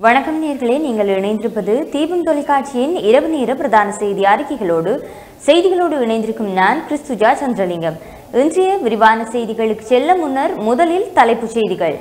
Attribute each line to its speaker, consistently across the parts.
Speaker 1: வணக்கம் நேர்களே நீங்கள் இணைந்திருப்பது தீபம் தொலைக்காட்சியின் இரவு நேர பிரதான செய்தி அறிக்கைகளோடு செய்திகளோடு இணைந்திருக்கும் நான் கிறிஸ்துஜா சந்திரலிங்கம் இன்றைய விரிவான செய்திகளுக்கு செல்ல முன்னர் முதலில் தலைப்புச் செய்திகள்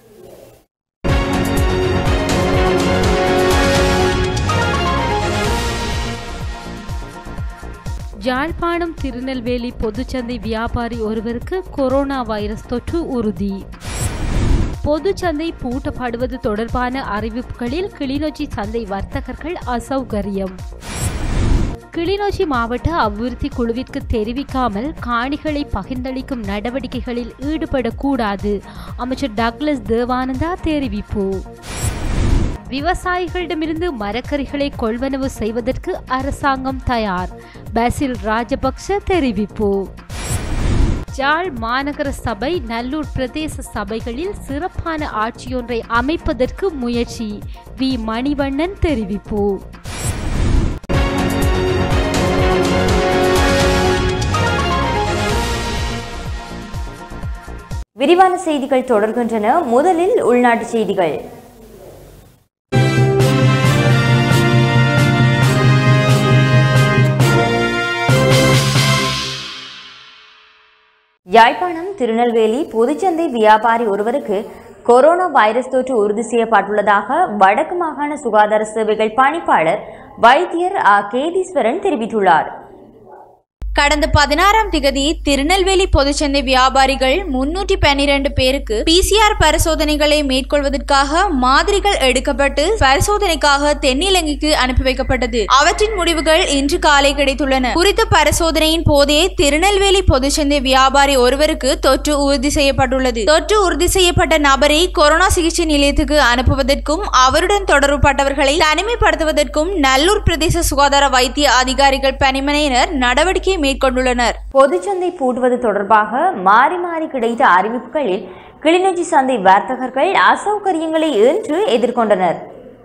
Speaker 2: யாழ்ப்பாணம் திருநெல்வேலி பொதுச்சந்தை வியாபாரி ஒருவருக்கு கொரோனா வைரஸ் தொற்று உறுதி பொதுச்சந்தை பூட்டப்படுவது தொடர்பான அறிவிப்புகளில் கிளிநொச்சி சந்தை வர்த்தகர்கள் அசௌகரியம் கிளிநொச்சி மாவட்ட அபிவிருத்தி குழுவிற்கு தெரிவிக்காமல் காணிகளை பகிர்ந்தளிக்கும் நடவடிக்கைகளில் ஈடுபடக்கூடாது அமைச்சர் டக்ளஸ் தேவானந்தா தெரிவிப்பு விவசாயிகளிடமிருந்து மரக்கறிகளை கொள்வனவு செய்வதற்கு அரசாங்கம் தயார் பாசில் ராஜபக்ஷ தெரிவிப்பு ஜாழ் மாநகர சபை நல்லூர் பிரதேச சபைகளில் சிறப்பான ஆட்சியொன்றை அமைப்பதற்கு முயற்சி வி மணிவண்ணன் தெரிவிப்பு
Speaker 1: விரிவான செய்திகள் தொடர்கின்றன முதலில் உள்நாட்டு செய்திகள் யாழ்ப்பாணம் திருநெல்வேலி பொதுச்சந்தை வியாபாரி ஒருவருக்கு கொரோனா வைரஸ் தொற்று உறுதி செய்யப்பட்டுள்ளதாக வடக்கு மாகாண சுகாதார சேவைகள் பணிப்பாளர் வைத்தியர் ஆ கேதீஸ்வரன் தெரிவித்துள்ளார்
Speaker 3: கடந்த பதினாறாம் திகதி திருநெல்வேலி பொதுச்சந்தை வியாபாரிகள் முன்னூற்றி பன்னிரண்டு பேருக்கு பிசிஆர் பரிசோதனைகளை மேற்கொள்வதற்காக மாதிரிகள் எடுக்கப்பட்டு பரிசோதனைக்காக தென்னிலங்கைக்கு அனுப்பி வைக்கப்பட்டது அவற்றின் முடிவுகள் இன்று காலை கிடைத்துள்ளன குறித்த பரிசோதனையின் போதே திருநெல்வேலி பொதுச்சந்தை வியாபாரி ஒருவருக்கு தொற்று உறுதி செய்யப்பட்டுள்ளது தொற்று உறுதி செய்யப்பட்ட நபரை கொரோனா சிகிச்சை நிலையத்துக்கு அனுப்புவதற்கும் அவருடன் தொடர்புபட்டவர்களை தனிமைப்படுத்துவதற்கும் நல்லூர் பிரதேச சுகாதார வைத்திய அதிகாரிகள் பணிமனையினர் நடவடிக்கை மேற்கொண்டுள்ளனர்
Speaker 1: பொதுச்சந்தை பூட்டுவது தொடர்பாக மாறி மாறி கிடைத்த அறிவிப்புகளில் கிளிநொச்சி சந்தை வர்த்தகர்கள் அசௌகரியங்களை இன்று எதிர்கொண்டனர்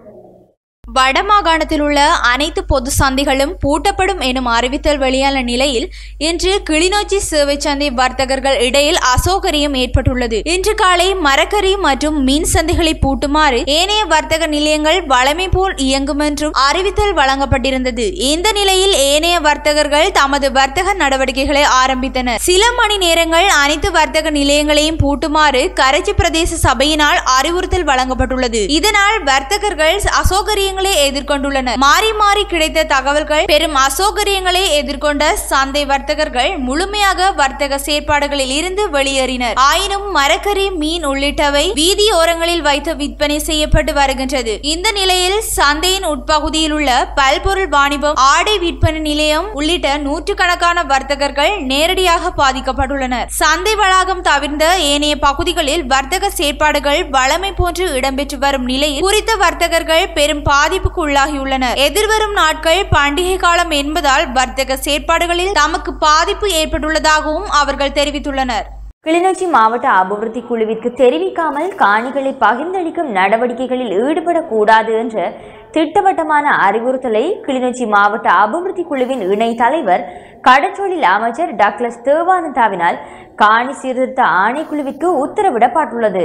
Speaker 3: வடமாகாணத்தில் உள்ள அனைத்து பொது சந்தைகளும் பூட்டப்படும் எனும் அறிவித்தல் வெளியான நிலையில் இன்று கிளிநொச்சி சேவை சந்தை வர்த்தகர்கள் இடையில் அசௌகரியம் ஏற்பட்டுள்ளது இன்று காலை மரக்கறி மற்றும் மீன் சந்தைகளை பூட்டுமாறு ஏனைய வர்த்தக நிலையங்கள் வழமை போல் இயங்கும் என்றும் அறிவித்தல் வழங்கப்பட்டிருந்தது இந்த நிலையில் ஏனைய வர்த்தகர்கள் தமது வர்த்தக நடவடிக்கைகளை ஆரம்பித்தனர் சில மணி நேரங்கள் அனைத்து வர்த்தக நிலையங்களையும் பூட்டுமாறு கரைச்சி பிரதேச சபையினால் அறிவுறுத்தல் வழங்கப்பட்டுள்ளது இதனால் வர்த்தகர்கள் அசௌகரியங்களை எதிர்கொண்டுள்ளனர் மாறி மாறி கிடைத்த தகவல்கள் பெரும் அசௌகரியங்களை எதிர்கொண்ட சந்தை வர்த்தகர்கள் முழுமையாக வர்த்தக செயற்பாடுகளில் இருந்து வெளியேறினர் ஆயினும் மரக்கறி மீன் உள்ளிட்டவை வீதியோரங்களில் வைத்து விற்பனை செய்யப்பட்டு வருகின்றது இந்த நிலையில் சந்தையின் உட்பகுதியில் உள்ள பல்பொருள் வாணிபம் ஆடை விற்பனை நிலையம் உள்ளிட்ட நூற்றுக்கணக்கான வர்த்தகர்கள் நேரடியாக பாதிக்கப்பட்டுள்ளனர் சந்தை வளாகம் தவிர்ந்த ஏனைய பகுதிகளில் வர்த்தக செயற்பாடுகள் வளமை போன்று இடம்பெற்று வரும் நிலையில் குறித்த வர்த்தகர்கள் பெரும் பாதிப்புக்கு உள்ளாகியுள்ளனர் எதிர்வரும் நாட்கள் பண்டிகை காலம் என்பதால் வர்த்தக செயற்பாடுகளில் தமக்கு பாதிப்பு ஏற்பட்டுள்ளதாகவும் அவர்கள் தெரிவித்துள்ளனர்
Speaker 1: கிளிநொச்சி மாவட்ட அபிவிருத்தி குழுவிற்கு தெரிவிக்காமல் காணிகளை பகிர்ந்தளிக்கும் நடவடிக்கைகளில் ஈடுபடக்கூடாது என்ற திட்டவட்டமான அறிவுறுத்தலை கிளிநொச்சி மாவட்ட அபிவிருத்தி குழுவின் இணை தலைவர் கடற்றொழில் அமைச்சர் டாக்லஸ் தேவானந்தாவினால் காணி சீர்திருத்த ஆணைக்குழுவிற்கு உத்தரவிடப்பட்டுள்ளது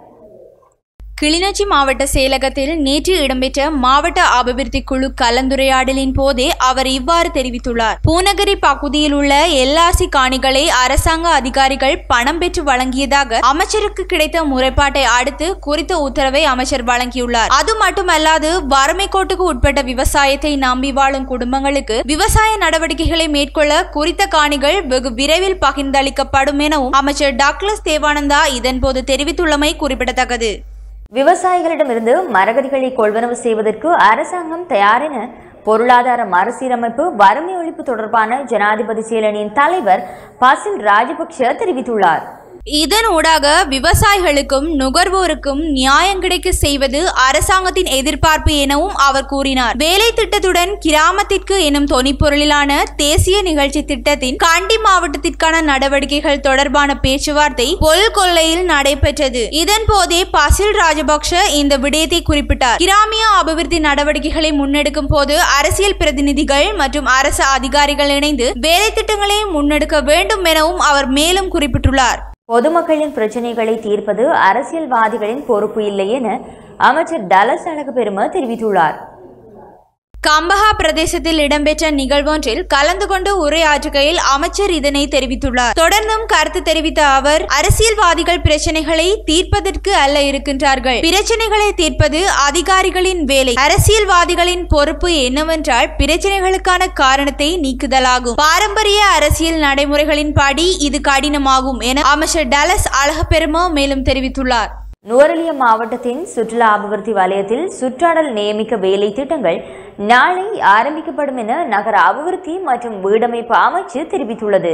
Speaker 3: கிளிநொச்சி மாவட்ட செயலகத்தில் நேற்று இடம்பெற்ற மாவட்ட அபிவிருத்தி குழு கலந்துரையாடலின் போதே அவர் இவ்வாறு தெரிவித்துள்ளார் பூநகரி பகுதியில் உள்ள எல்ஆர்சி காணிகளை அரசாங்க அதிகாரிகள் பணம் பெற்று வழங்கியதாக அமைச்சருக்கு கிடைத்த முறைப்பாட்டை அடுத்து குறித்த உத்தரவை அமைச்சர் வழங்கியுள்ளார் அது மட்டுமல்லாது வறுமை கோட்டுக்கு உட்பட்ட விவசாயத்தை நம்பி வாழும் குடும்பங்களுக்கு விவசாய நடவடிக்கைகளை மேற்கொள்ள குறித்த காணிகள் வெகு விரைவில் பகிர்ந்தளிக்கப்படும் எனவும் அமைச்சர் டாக்லஸ் தேவானந்தா இதன்போது தெரிவித்துள்ளமை குறிப்பிடத்தக்கது
Speaker 1: விவசாயிகளிடமிருந்து மரகரிகளை கொள்வனவு செய்வதற்கு அரசாங்கம் தயார் என பொருளாதார மறுசீரமைப்பு வறுமை ஒழிப்பு தொடர்பான ஜனாதிபதி செயலணியின் தலைவர் பசில் ராஜபக்ஷ தெரிவித்துள்ளார்
Speaker 3: இதன் ஊடாக விவசாயிகளுக்கும் நுகர்வோருக்கும் நியாயம் கிடைக்க செய்வது அரசாங்கத்தின் எதிர்பார்ப்பு எனவும் அவர் கூறினார் வேலை திட்டத்துடன் கிராமத்திற்கு எனும் தொனிப்பொருளிலான தேசிய நிகழ்ச்சி திட்டத்தின் கண்டி மாவட்டத்திற்கான நடவடிக்கைகள் தொடர்பான பேச்சுவார்த்தை பொல் கொள்ளையில் நடைபெற்றது இதன் போதே பசில் ராஜபக்ஷ இந்த விடயத்தை குறிப்பிட்டார் கிராமிய அபிவிருத்தி நடவடிக்கைகளை முன்னெடுக்கும் போது அரசியல் பிரதிநிதிகள் மற்றும் அரசு அதிகாரிகள் இணைந்து வேலை திட்டங்களை முன்னெடுக்க வேண்டும் எனவும் அவர் மேலும் குறிப்பிட்டுள்ளார்
Speaker 1: பொதுமக்களின் பிரச்சினைகளை தீர்ப்பது அரசியல்வாதிகளின் பொறுப்பு இல்லை என அமைச்சர் டலஸ் அழகுபெரும தெரிவித்துள்ளார்
Speaker 3: கம்பஹா பிரதேசத்தில் இடம்பெற்ற நிகழ்வொன்றில் கலந்து கொண்டு உரையாற்றுகையில் அமைச்சர் இதனை தெரிவித்துள்ளார் தொடர்ந்தும் கருத்து தெரிவித்த அவர் அரசியல்வாதிகள் பிரச்சனைகளை தீர்ப்பதற்கு அல்ல இருக்கின்றார்கள் பிரச்சனைகளை தீர்ப்பது அதிகாரிகளின் வேலை அரசியல்வாதிகளின் பொறுப்பு என்னவென்றால் பிரச்சனைகளுக்கான காரணத்தை நீக்குதலாகும் பாரம்பரிய அரசியல் நடைமுறைகளின்படி இது கடினமாகும் என அமைச்சர் டலஸ் அழகப்பெருமோ மேலும் தெரிவித்துள்ளார்
Speaker 1: நுவரெலியா மாவட்டத்தின் சுற்றுலா அபிவிருத்தி வலயத்தில் சுற்றாடல் நியமிக்க வேலை திட்டங்கள் நாளை ஆரம்பிக்கப்படும் என நகர அபிவிருத்தி மற்றும் வீடமைப்பு அமைச்சு தெரிவித்துள்ளது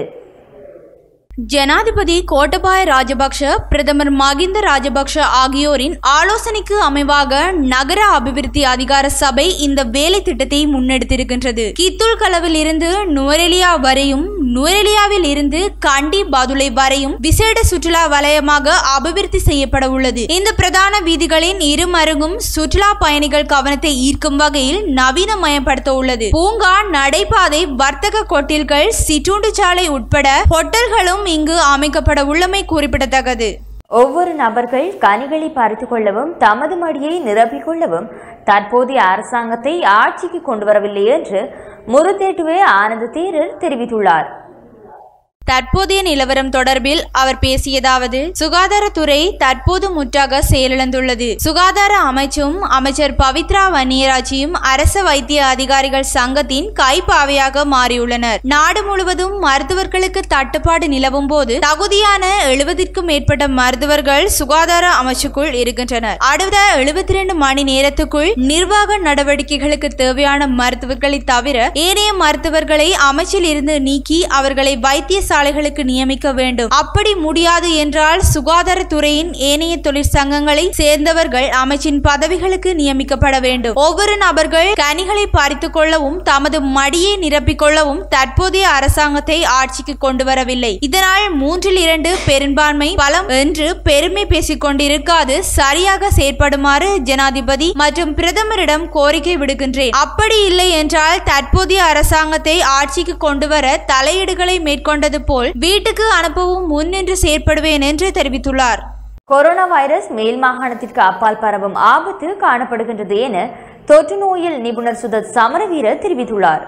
Speaker 3: ஜனாதிபதி கோட்டபாய ராஜபக்ஷ பிரதமர் மகிந்த ராஜபக்ஷ ஆகியோரின் ஆலோசனைக்கு அமைவாக நகர அபிவிருத்தி அதிகார சபை இந்த வேலை திட்டத்தை முன்னெடுத்திருக்கின்றது கித்துல் கலவில் இருந்து நுவரெலியா வரையும் நுவரெலியாவில் இருந்து கண்டி பதுளை வரையும் விசேட சுற்றுலா வலயமாக அபிவிருத்தி செய்யப்பட உள்ளது இந்த பிரதான வீதிகளின் இருமருங்கும் சுற்றுலா பயணிகள் கவனத்தை ஈர்க்கும் வகையில் நவீனமயப்படுத்த உள்ளது பூங்கா நடைபாதை வர்த்தக கொட்டில்கள் சிற்றுண்டு சாலை உட்பட ஹோட்டல்களும் இங்கு அமைக்கப்பட உள்ளமை குறிப்பிடத்தக்கது
Speaker 1: ஒவ்வொரு நபர்கள் கனிகளை பறித்துக் கொள்ளவும் தமது மடியை நிரப்பிக் கொள்ளவும் தற்போதைய அரசாங்கத்தை ஆட்சிக்கு கொண்டு வரவில்லை என்று முருத்தேட்டுவே ஆனந்த தேரர் தெரிவித்துள்ளார்
Speaker 3: தற்போதைய நிலவரம் தொடர்பில் அவர் பேசியதாவது சுகாதாரத்துறை தற்போது முற்றாக செயலிழந்துள்ளது சுகாதார அமைச்சும் அமைச்சர் பவித்ரா வன்னியராஜியும் அரச வைத்திய அதிகாரிகள் சங்கத்தின் கைப்பாவையாக மாறியுள்ளனர் நாடு முழுவதும் மருத்துவர்களுக்கு தட்டுப்பாடு நிலவும் போது தகுதியான எழுபதிற்கும் மேற்பட்ட மருத்துவர்கள் சுகாதார அமைச்சுக்குள் இருக்கின்றனர் அடுத்த எழுபத்தி ரெண்டு மணி நேரத்துக்குள் நிர்வாக நடவடிக்கைகளுக்கு தேவையான மருத்துவர்களை தவிர ஏனைய மருத்துவர்களை அமைச்சில் இருந்து நீக்கி அவர்களை வைத்தியசாலைகளுக்கு நியமிக்க வேண்டும் அப்படி முடியாது என்றால் சுகாதாரத்துறையின் ஏனைய தொழிற்சங்கங்களை சேர்ந்தவர்கள் அமைச்சின் பதவிகளுக்கு நியமிக்கப்பட வேண்டும் ஒவ்வொரு நபர்கள் கனிகளை பறித்துக் கொள்ளவும் தமது மடியை நிரப்பிக் கொள்ளவும் தற்போதைய அரசாங்கத்தை ஆட்சிக்கு கொண்டு வரவில்லை இதனால் மூன்றில் இரண்டு பெரும்பான்மை பலம் என்று பெருமை பேசிக் கொண்டிருக்காது சரியாக செயற்படுமாறு ஜனாதிபதி மற்றும் பிரதமரிடம் கோரிக்கை விடுக்கின்றேன் அப்படி இல்லை என்றால் தற்போதைய அரசாங்கத்தை ஆட்சிக்கு கொண்டு வர தலையீடுகளை மேற்கொண்டது போல் வீட்டுக்கு அனுப்பவும் முன்னின்று செயற்படுவேன் என்று தெரிவித்துள்ளார்
Speaker 1: கொரோனா வைரஸ் மேல் மாகாணத்திற்கு அப்பால் பரவும் ஆபத்து காணப்படுகின்றது என தொற்று நோயில் நிபுணர் சுதத் சமரவீர தெரிவித்துள்ளார்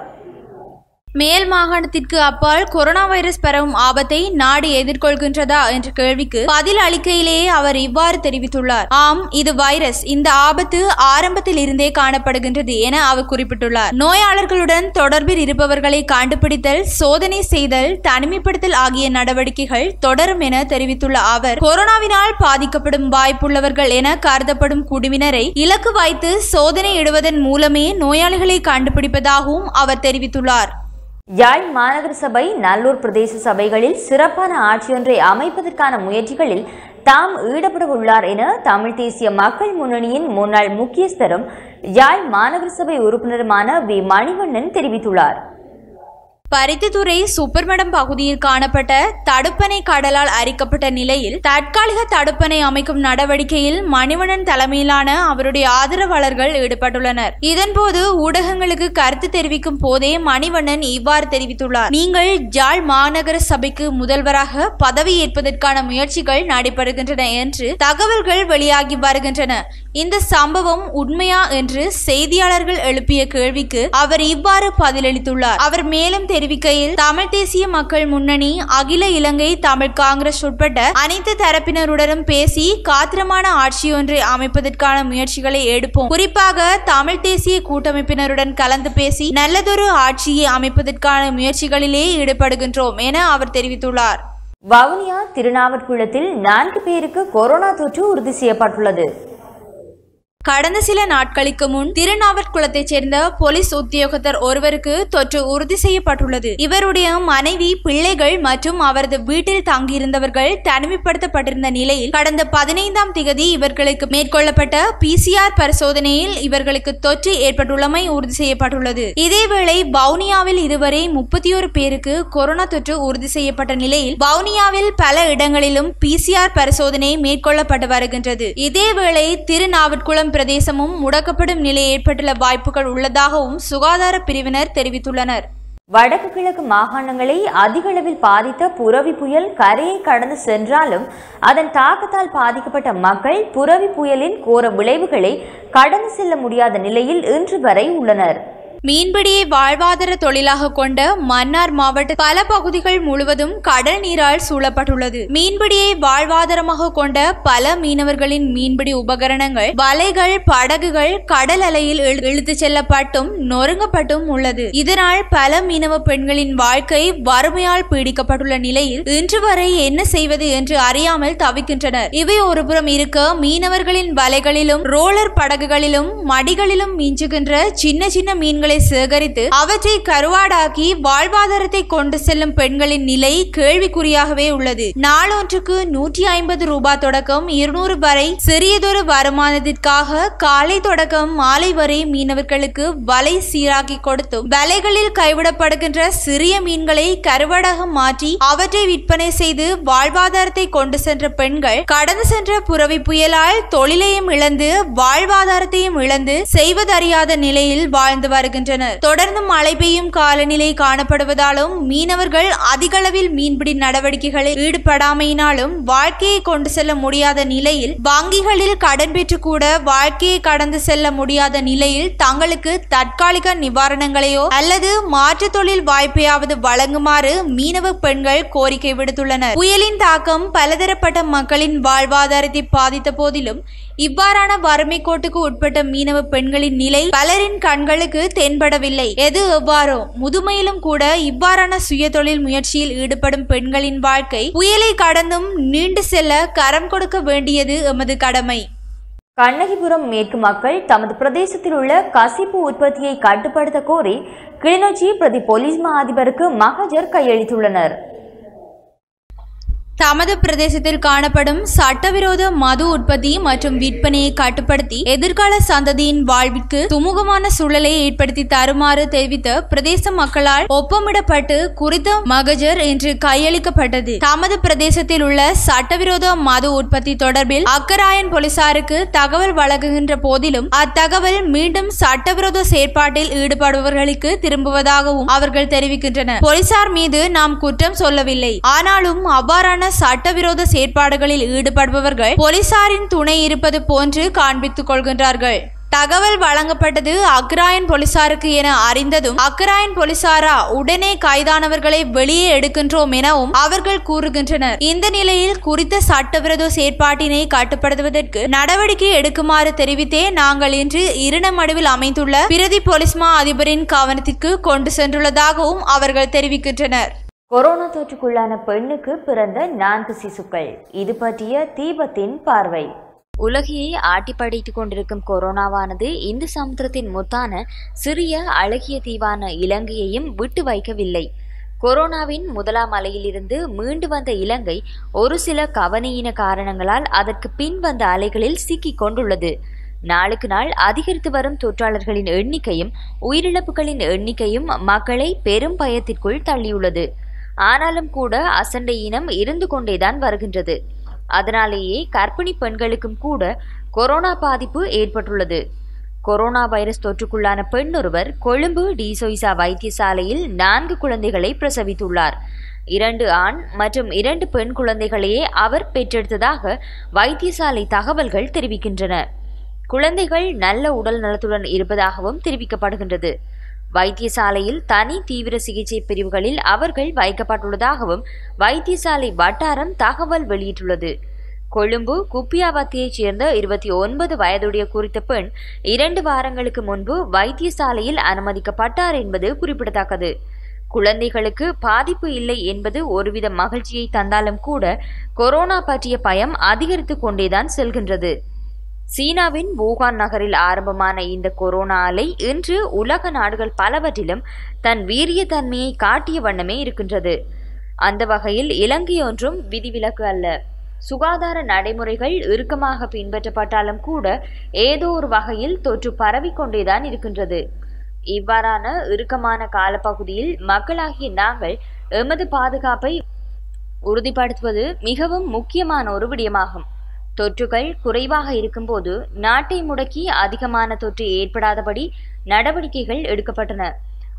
Speaker 3: மேல் மாகாணத்திற்கு அப்பால் கொரோனா வைரஸ் பரவும் ஆபத்தை நாடு எதிர்கொள்கின்றதா என்ற கேள்விக்கு பதில் அளிக்கையிலேயே அவர் இவ்வாறு தெரிவித்துள்ளார் ஆம் இது வைரஸ் இந்த ஆபத்து ஆரம்பத்தில் இருந்தே காணப்படுகின்றது என அவர் குறிப்பிட்டுள்ளார் நோயாளர்களுடன் தொடர்பில் இருப்பவர்களை கண்டுபிடித்தல் சோதனை செய்தல் தனிமைப்படுத்தல் ஆகிய நடவடிக்கைகள் தொடரும் என தெரிவித்துள்ள அவர் கொரோனாவினால் பாதிக்கப்படும் வாய்ப்புள்ளவர்கள் என கருதப்படும் குழுவினரை இலக்கு வைத்து சோதனை இடுவதன் மூலமே நோயாளிகளை கண்டுபிடிப்பதாகவும் அவர் தெரிவித்துள்ளார்
Speaker 1: யாழ் மாநகர சபை நல்லூர் பிரதேச சபைகளில் சிறப்பான ஆட்சியொன்றை அமைப்பதற்கான முயற்சிகளில் தாம் ஈடுபட உள்ளார் என தமிழ் தேசிய மக்கள் முன்னணியின் முன்னாள் முக்கியஸ்தரும் யாழ் மாநகர சபை உறுப்பினருமான வி மணிவண்ணன் தெரிவித்துள்ளார்
Speaker 3: பருத்தித்துறை சூப்பர்மடம் பகுதியில் காணப்பட்ட தடுப்பணை கடலால் அரிக்கப்பட்ட நிலையில் தற்காலிக தடுப்பணை அமைக்கும் நடவடிக்கையில் மணிவண்ணன் தலைமையிலான அவருடைய ஆதரவாளர்கள் ஈடுபட்டுள்ளனர் இதன்போது ஊடகங்களுக்கு கருத்து தெரிவிக்கும் போதே மணிவண்ணன் இவ்வாறு தெரிவித்துள்ளார் நீங்கள் ஜாழ் மாநகர சபைக்கு முதல்வராக பதவி ஏற்பதற்கான முயற்சிகள் நடைபெறுகின்றன என்று தகவல்கள் வெளியாகி வருகின்றன இந்த சம்பவம் உண்மையா என்று செய்தியாளர்கள் எழுப்பிய கேள்விக்கு அவர் இவ்வாறு பதிலளித்துள்ளார் அவர் மேலும் தெரிவிக்கையில் தமிழ் தேசிய மக்கள் முன்னணி அகில இலங்கை தமிழ் காங்கிரஸ் உட்பட்ட அனைத்து தரப்பினருடனும் பேசி காத்திரமான ஆட்சியொன்றை அமைப்பதற்கான முயற்சிகளை எடுப்போம் குறிப்பாக தமிழ் தேசிய கூட்டமைப்பினருடன் கலந்து பேசி நல்லதொரு ஆட்சியை அமைப்பதற்கான முயற்சிகளிலே ஈடுபடுகின்றோம் என அவர் தெரிவித்துள்ளார்
Speaker 1: வவுனியா திருநாவற்குளத்தில் நான்கு பேருக்கு கொரோனா தொற்று உறுதி செய்யப்பட்டுள்ளது
Speaker 3: கடந்த சில நாட்களுக்கு முன் திருநாவற்குளத்தைச் சேர்ந்த போலீஸ் உத்தியோகத்தர் ஒருவருக்கு தொற்று உறுதி செய்யப்பட்டுள்ளது இவருடைய மனைவி பிள்ளைகள் மற்றும் அவரது வீட்டில் தங்கியிருந்தவர்கள் தனிமைப்படுத்தப்பட்டிருந்த நிலையில் கடந்த பதினைந்தாம் திகதி இவர்களுக்கு மேற்கொள்ளப்பட்ட பிசிஆர் பரிசோதனையில் இவர்களுக்கு தொற்று ஏற்பட்டுள்ளமை உறுதி செய்யப்பட்டுள்ளது இதேவேளை வவுனியாவில் இதுவரை முப்பத்தி ஒரு பேருக்கு கொரோனா தொற்று உறுதி செய்யப்பட்ட நிலையில் வவுனியாவில் பல இடங்களிலும் பிசிஆர் பரிசோதனை மேற்கொள்ளப்பட்டு வருகின்றது இதேவேளை திருநாவற்குளம் பிரதேசமும் முடக்கப்படும் நிலை ஏற்பட்டுள்ள வாய்ப்புகள் உள்ளதாகவும் சுகாதார பிரிவினர் தெரிவித்துள்ளனர்
Speaker 1: வடக்கு கிழக்கு மாகாணங்களை அதிகளவில் பாதித்த புரவி புயல் கரையை கடந்து சென்றாலும் அதன் தாக்கத்தால் பாதிக்கப்பட்ட மக்கள் புரவி புயலின் கோர விளைவுகளை கடந்து செல்ல முடியாத நிலையில் இன்று வரை உள்ளனர்
Speaker 3: மீன்பிடியை வாழ்வாதார தொழிலாக கொண்ட மன்னார் மாவட்ட பல பகுதிகள் முழுவதும் கடல் நீரால் சூழப்பட்டுள்ளது மீன்பிடியை வாழ்வாதாரமாக கொண்ட பல மீனவர்களின் மீன்பிடி உபகரணங்கள் வலைகள் படகுகள் கடல் அலையில் இழு- இழுத்துச் செல்லப்பட்டும் நொறுங்கப்பட்டும் உள்ளது இதனால் பல மீனவ பெண்களின் வாழ்க்கை வறுமையால் பீடிக்கப்பட்டுள்ள நிலையில் இன்று வரை என்ன செய்வது என்று அறியாமல் தவிக்கின்றனர் இவை ஒருபுறம் இருக்க மீனவர்களின் வலைகளிலும் ரோலர் படகுகளிலும் மடிகளிலும் மிஞ்சுகின்ற சின்ன சின்ன மீன்களை சேகரித்து அவற்றை கருவாடாக்கி வாழ்வாதாரத்தை கொண்டு செல்லும் பெண்களின் நிலை கேள்விக்குறியாகவே உள்ளது நாளொன்றுக்கு நூற்றி ஐம்பது ரூபாய் தொடக்கம் இருநூறு வரை சிறியதொரு வருமானத்திற்காக காலை தொடக்கம் மாலை வரை மீனவர்களுக்கு வலை சீராக்கி கொடுத்தும் வலைகளில் கைவிடப்படுகின்ற சிறிய மீன்களை கருவாடாக மாற்றி அவற்றை விற்பனை செய்து வாழ்வாதாரத்தை கொண்டு சென்ற பெண்கள் கடந்து சென்ற புரவி புயலால் தொழிலையும் இழந்து வாழ்வாதாரத்தையும் இழந்து செய்வதறியாத நிலையில் வாழ்ந்து வருகின்றனர் தொடர்ந்து மழை பெய்யும் காலநிலை காணப்படுவதாலும் மீனவர்கள் அதிகளவில் மீன்பிடி நடவடிக்கைகளில் ஈடுபடாமையினாலும் வாழ்க்கையை கொண்டு செல்ல முடியாத நிலையில் வங்கிகளில் கடன் பெற்று கூட வாழ்க்கையை கடந்து செல்ல முடியாத நிலையில் தங்களுக்கு தற்காலிக நிவாரணங்களையோ அல்லது மாற்று தொழில் வாய்ப்பையாவது வழங்குமாறு மீனவ பெண்கள் கோரிக்கை விடுத்துள்ளனர் புயலின் தாக்கம் பலதரப்பட்ட மக்களின் வாழ்வாதாரத்தை பாதித்த போதிலும் இவ்வாறான வறுமை கோட்டுக்கு உட்பட்ட மீனவ பெண்களின் நிலை பலரின் கண்களுக்கு தென்படவில்லை எது எவ்வாறோ முதுமையிலும் கூட இவ்வாறான சுயதொழில் முயற்சியில் ஈடுபடும் பெண்களின் வாழ்க்கை புயலை கடந்தும் நீண்டு செல்ல கரம் கொடுக்க வேண்டியது எமது கடமை
Speaker 1: கண்ணகிபுரம் மேற்கு மக்கள் தமது பிரதேசத்தில் உள்ள கசிப்பு உற்பத்தியை கட்டுப்படுத்த கோரி கிளிநொச்சி பிரதி போலீஸ் மா அதிபருக்கு மகஜர் கையளித்துள்ளனர்
Speaker 3: தமது பிரதேசத்தில் காணப்படும் சட்டவிரோத மது உற்பத்தி மற்றும் விற்பனையை கட்டுப்படுத்தி எதிர்கால சந்ததியின் வாழ்விற்கு சுமூகமான சூழலை ஏற்படுத்தி தருமாறு தெரிவித்த பிரதேச மக்களால் ஒப்பமிடப்பட்டு குறித்த மகஜர் இன்று கையளிக்கப்பட்டது தமது பிரதேசத்தில் உள்ள சட்டவிரோத மது உற்பத்தி தொடர்பில் அக்கராயன் போலீசாருக்கு தகவல் வழங்குகின்ற போதிலும் அத்தகவல் மீண்டும் சட்டவிரோத செயற்பாட்டில் ஈடுபடுபவர்களுக்கு திரும்புவதாகவும் அவர்கள் தெரிவிக்கின்றனர் போலீசார் மீது நாம் குற்றம் சொல்லவில்லை ஆனாலும் அவ்வாறான சட்டவிரோத செயற்பாடுகளில் ஈடுபடுபவர்கள் போலீசாரின் துணை இருப்பது போன்று காண்பித்துக் கொள்கின்றார்கள் தகவல் வழங்கப்பட்டது அக்ராயன் போலீசாருக்கு என அறிந்ததும் அக்ராயன் போலீசாரா உடனே கைதானவர்களை வெளியே எடுக்கின்றோம் எனவும் அவர்கள் கூறுகின்றனர் இந்த நிலையில் குறித்த சட்டவிரோத செயற்பாட்டினை கட்டுப்படுத்துவதற்கு நடவடிக்கை எடுக்குமாறு தெரிவித்தே நாங்கள் இன்று இருணமடுவில் அமைந்துள்ள பிரதி போலீஸ் மா அதிபரின் கவனத்திற்கு கொண்டு சென்றுள்ளதாகவும் அவர்கள் தெரிவிக்கின்றனர்
Speaker 1: கொரோனா தொற்றுக்குள்ளான பெண்ணுக்கு பிறந்த நான்கு சிசுக்கள் இது பற்றிய தீபத்தின் பார்வை உலகையை ஆட்டி படைத்துக் கொண்டிருக்கும் கொரோனாவானது இந்து சமுத்திரத்தின் முத்தான சிறிய அழகிய தீவான இலங்கையையும் விட்டு வைக்கவில்லை கொரோனாவின் முதலாம் அலையிலிருந்து மீண்டு வந்த இலங்கை ஒரு சில கவனையின காரணங்களால் அதற்கு பின் வந்த அலைகளில் சிக்கிக் கொண்டுள்ளது நாளுக்கு நாள் அதிகரித்து வரும் தொற்றாளர்களின் எண்ணிக்கையும் உயிரிழப்புகளின் எண்ணிக்கையும் மக்களை பெரும் பயத்திற்குள் தள்ளியுள்ளது ஆனாலும் கூட அசண்டை இனம் இருந்து கொண்டேதான் வருகின்றது அதனாலேயே கர்ப்பிணி பெண்களுக்கும் கூட கொரோனா பாதிப்பு ஏற்பட்டுள்ளது கொரோனா வைரஸ் தொற்றுக்குள்ளான பெண் ஒருவர் கொழும்பு டிசோய்சா வைத்தியசாலையில் நான்கு குழந்தைகளை பிரசவித்துள்ளார் இரண்டு ஆண் மற்றும் இரண்டு பெண் குழந்தைகளையே அவர் பெற்றெடுத்ததாக வைத்தியசாலை தகவல்கள் தெரிவிக்கின்றன குழந்தைகள் நல்ல உடல் நலத்துடன் இருப்பதாகவும் தெரிவிக்கப்படுகின்றது வைத்தியசாலையில் தனி தீவிர சிகிச்சை பிரிவுகளில் அவர்கள் வைக்கப்பட்டுள்ளதாகவும் வைத்தியசாலை வட்டாரம் தகவல் வெளியிட்டுள்ளது கொழும்பு குப்பியாவத்தியைச் சேர்ந்த இருபத்தி ஒன்பது வயதுடைய குறித்த பெண் இரண்டு வாரங்களுக்கு முன்பு வைத்தியசாலையில் அனுமதிக்கப்பட்டார் என்பது குறிப்பிடத்தக்கது குழந்தைகளுக்கு பாதிப்பு இல்லை என்பது ஒருவித மகிழ்ச்சியை தந்தாலும் கூட கொரோனா பற்றிய பயம் அதிகரித்து கொண்டேதான் செல்கின்றது சீனாவின் வூகான் நகரில் ஆரம்பமான இந்த கொரோனா அலை இன்று உலக நாடுகள் பலவற்றிலும் தன் வீரியத்தன்மையை காட்டிய வண்ணமே இருக்கின்றது அந்த வகையில் இலங்கை ஒன்றும் விதிவிலக்கு அல்ல சுகாதார நடைமுறைகள் இறுக்கமாக பின்பற்றப்பட்டாலும் கூட ஏதோ ஒரு வகையில் தொற்று பரவிக்கொண்டேதான் இருக்கின்றது இவ்வாறான இறுக்கமான காலப்பகுதியில் மக்களாகிய நாங்கள் எமது பாதுகாப்பை உறுதிப்படுத்துவது மிகவும் முக்கியமான ஒரு விடயமாகும் தொற்றுகள் குறைவாக இருக்கும்போது நாட்டை முடக்கி அதிகமான தொற்று ஏற்படாதபடி நடவடிக்கைகள் எடுக்கப்பட்டன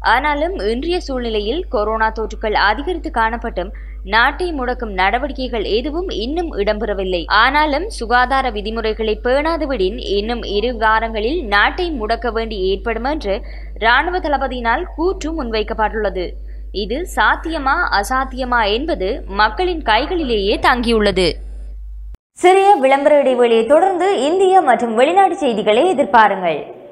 Speaker 1: ஆனாலும் இன்றைய சூழ்நிலையில் கொரோனா தொற்றுக்கள் அதிகரித்து காணப்பட்டும் நாட்டை முடக்கும் நடவடிக்கைகள் எதுவும் இன்னும் இடம்பெறவில்லை ஆனாலும் சுகாதார விதிமுறைகளை பேணாதுவிடின் இன்னும் இரு வாரங்களில் நாட்டை முடக்க வேண்டி ஏற்படும் என்று இராணுவ தளபதியினால் கூற்று முன்வைக்கப்பட்டுள்ளது இது சாத்தியமா அசாத்தியமா என்பது மக்களின் கைகளிலேயே தங்கியுள்ளது சிறிய விளம்பர இடைவெளியை தொடர்ந்து இந்திய மற்றும் வெளிநாட்டு செய்திகளை எதிர்பாருங்கள்